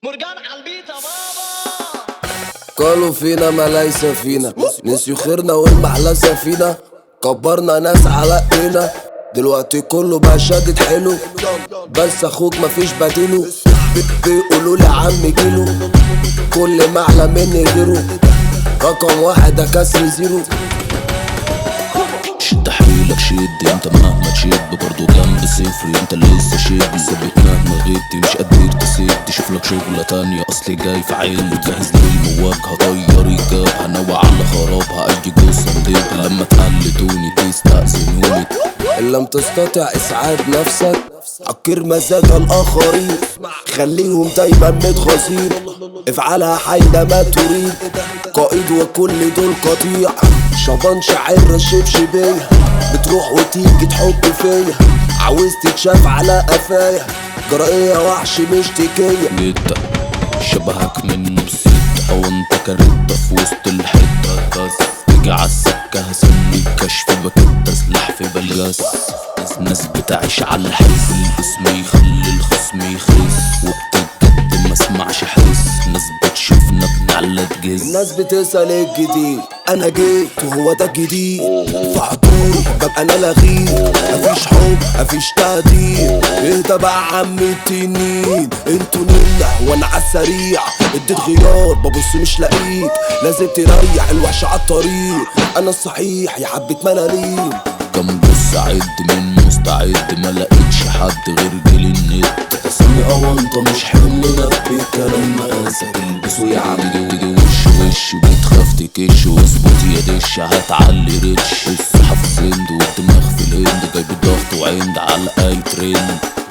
مرجان على البيت يا بابا قالوا فينا ما ليس فينا نسيوا خيرنا والمحلى سفينة كبرنا ناس على ايدينا دلوقتي كله بقى شادد حلو بس اخوك مفيش بديله بيقولوا لي عم جيلو كل ما اعلى مني غيره رقم واحد ده كسر زيرو شد حيلك شد انت مهما تشد برضه جنب صفر انت لسه شد ثابت مهما غبت مش قادر تسد تشوف لك شغلة تانية اصلي جاي في عين جاهز للمواجهة طير الجاب هنوع على خرابها اي جثة ندب لما تقلدوني تستأذنوني ان لم تستطع اسعاد نفسك عكر مزاج الاخرين خليهم دايما متغاظين افعلها حينما تريد قائد وكل دول قطيع شبان شاعر شبشبية بتروح وتيجي تحط فيا عاوز تتشاف على قفايا جرائية وحش مش تكية جدا شبهك منه بست او انت كارتة في وسط الحتة بس تيجي عالسكة هسميك كشف بكتة سلاح في بلجاس ناس ناس بتعيش على الحس الاسم يخلي الخصم يخس وقت الجد ما اسمعش حس ناس بتشوفنا بنعلى تجز الناس بتسأل ايه الجديد انا جيت وهو ده الجديد فحضوري ببقى انا لغيب مفيش حب مفيش تقدير اهدى بقى عم التنين انتوا نمنع وانا عالسريع اديت غيار ببص مش لاقيك لازم تريح الوحش عالطريق انا الصحيح يا حبة ملاليم كم بص عد من مستعد ما لقيتش حد غير جيل النت اسمي اوانطة مش حملنا بكلام مقاسة البسوا يا عم تيجي وش وش بتخاف تكش واظبط يا دش هتعلي ريتش الصحة في الزند والدماغ في الهند جايب الضغط وعند على اي ترند